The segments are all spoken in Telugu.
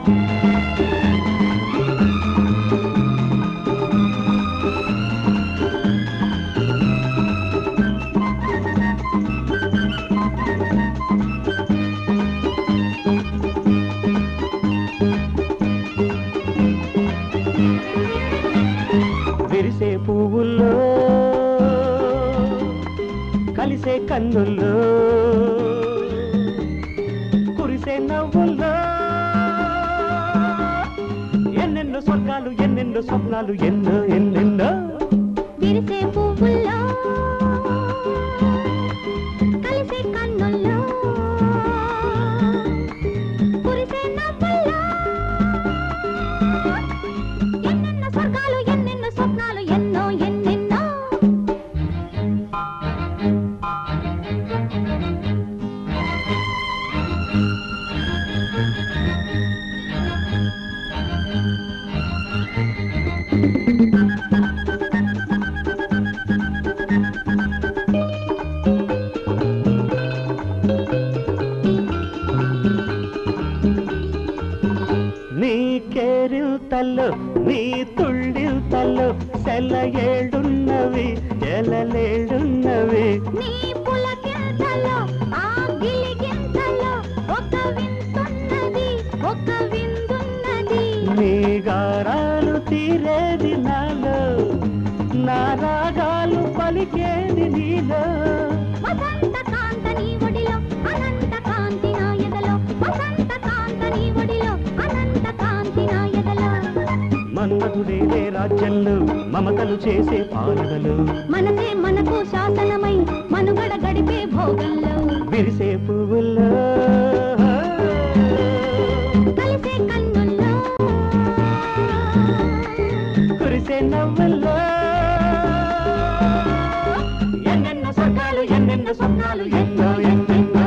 విరిసే పువ్వుల్లో కలిసే కన్నుల్లో కురిసే నవ్వుల్లో ఎన్నెన్నో స్వర్గాలు ఎన్నెన్నో స్వప్నాలు ఎన్నో ఎన్నెన్నో విరిసే పువ్వుల్లో కలిసే కన్నుల్లో కురిసే నవ్వుల్లో ఎన్నెన్నో స్వర్గాలు ఎన్నెన్నో స్వప్నాలు ఎన్నో ఎన్నెన్నో నీ కేరిల్తల్లో నీ తుళ్ళిల్తల్లో సెల ఏడున్నవి ఎలలేడున్నవి నీ పులకింతలో ఆ గిలిగింతలో ఒక వింతున్నది ఒక విందున్నది నీ గారాలు తీరేది నాలో నా రాగాలు పలికేది నీలో వసంత కాంత నీ ఒడిలో అనంత కాంతి నా ఎదలో వసంత కాంత నీ ఒడిలో అనంత కాంతి నా ఎదలో మన్మధుడేలే రాజ్యంలో మమతలు చేసే పాలనలు మనసే మనకు శాసనమై మనుగడ గడిపే భోగంలో విరిసే పువ్వుల్లో కలిసే కన్నుల్లో కురిసే నవ్వుల్లో ఎన్నెన్నో స్వర్గాలు ఎన్నెన్నో స్వప్నాలు ఎన్నో ఎన్నెన్నో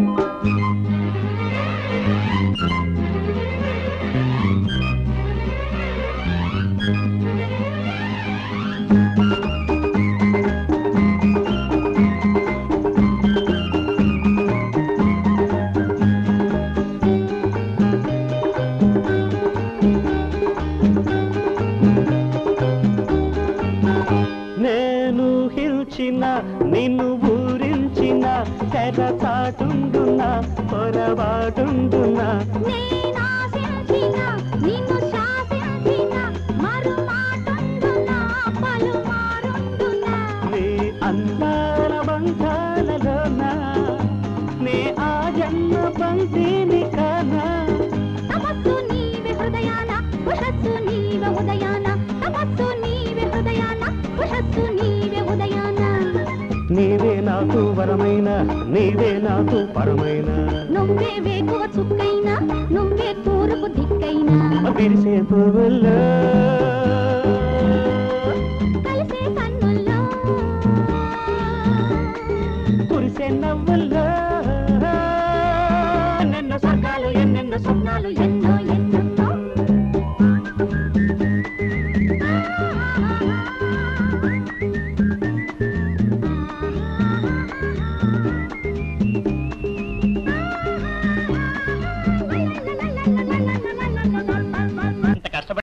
నేను హిల్చిన నిన్ను ఊరించిన తెరచాటుండునా పొరబాటుండునా నేనాశించిన నిన్ను శాసించిన మరుమాటుండునా పలుమారుండునా నీ అందాల బంధాలలోన నీ ఆ జన్మ పంక్తిని కానా తపస్సు నీవే హృదయాన ఉషస్సు నీవే ఉదయాన తపస్సు నీవే హృదయాన ఉషస్సు నీవే ఉదయాన నీవే నాకు వరమైన నీవే నాకు పరమైన నువ్వే వేకువ చుక్కైనా నువ్వే తూర్పు దిక్కైనా విరిసే పువ్వుల్లో కలిసే కన్నుల్లో కురిసే నవ్వుల్లో ఎన్నెన్నో స్వర్గాలు ఎన్నెన్నో స్వప్నాలు ఎన్నో ఎన్నో ఎన్నెన్నో